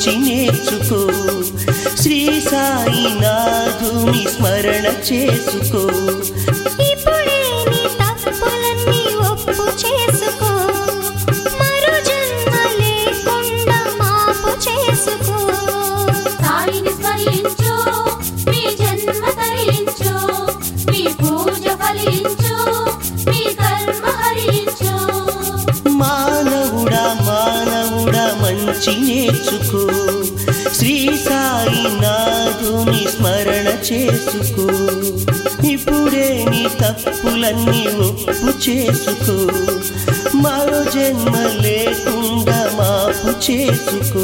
మంచి నేర్చుకో శ్రీ సాయినాథుని స్మరణ చేసుకో ఇప్పుడే నీ తప్పులన్నీ ఒప్పు చేసుకో మరో జన్మ లేకుండా మాపు చేసుకో సాయిని స్మరించు మీ జన్మ తరించు మీ పూజ ఫలించు మీ కర్మ హరించు మానవుడా మానవుడా మంచి నేర్చుకో శ్రీ సాయినాథుని స్మరణ చేసుకో ఇప్పుడే నీ తప్పులన్నీ ఒప్పు చేసుకో మరో జన్మ లేకుండా మాపు చేసుకో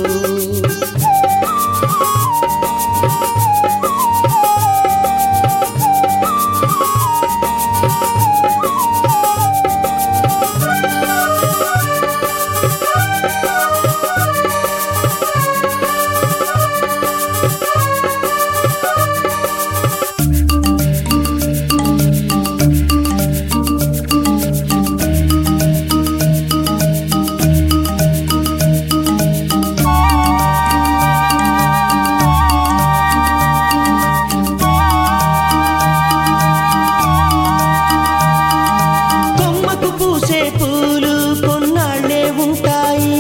కొమ్మకు పూసే పూలు కొన్నాళ్ళే ఉంటాయి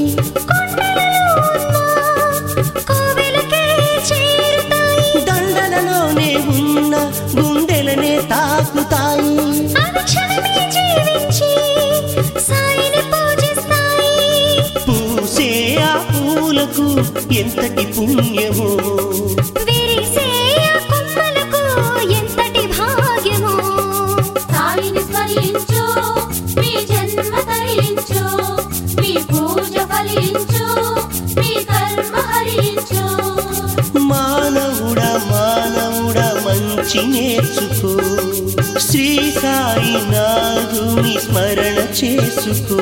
కోవెలకే చేరుతాయి దండలలోనే ఉన్న గుండెలనే తాకుతాయి అవి క్షణమే జీవించి సాయిని పూజిస్తాయి పూసే ఆ పూలకు ఎంతటి పుణ్యమో విరిసే ఆ కొమ్మలకు ఎంతటి భాగ్యమో సాయిని స్మరించు మీ జన్మ తరించు మీ పూజ ఫలించు మీ కర్మ హరించు మానవుడా మానవుడా మంచి నేర్చుకో శ్రీ సాయినాథుని స్మరణ చేసుకో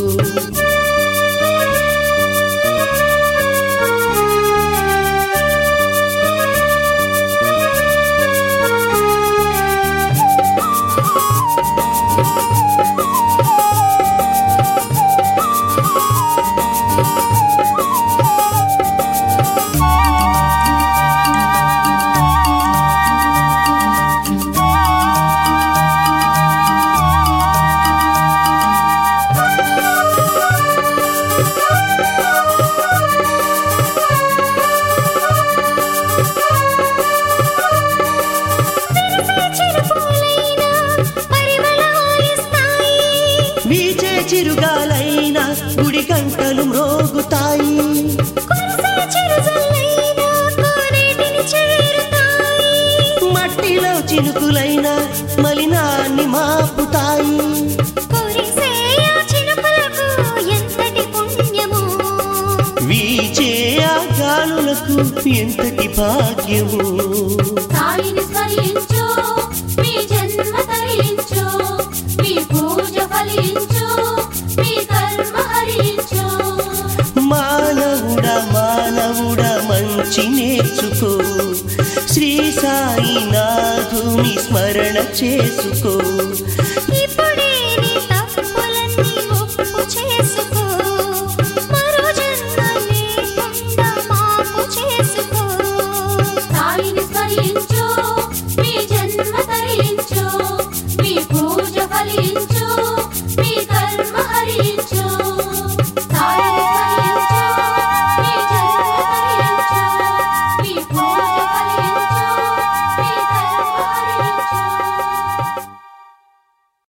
చిరుపూలైన పరిమళాలిస్తాయి వీచే చిరుగాలైన గుడి గంటలు మ్రోగుతాయి కురిసే చిరుజల్లైన కోనేటిని చేరుతాయి మట్టిలో చినుకులైన మలినాన్ని మాపుతాయి కురిసే ఆ చినుకులకు ఎంతటి పుణ్యమో వీచే ఆ గాలులకు ఎంతటి భాగ్యము సాయిని స్మరించు మీ జన్మ తరించు మీ పూజ ఫలించు మీ కర్మ హరించు మానవుడా మానవుడా మంచి నేర్చుకో శ్రీ సాయినాథుని స్మరణ చేసుకో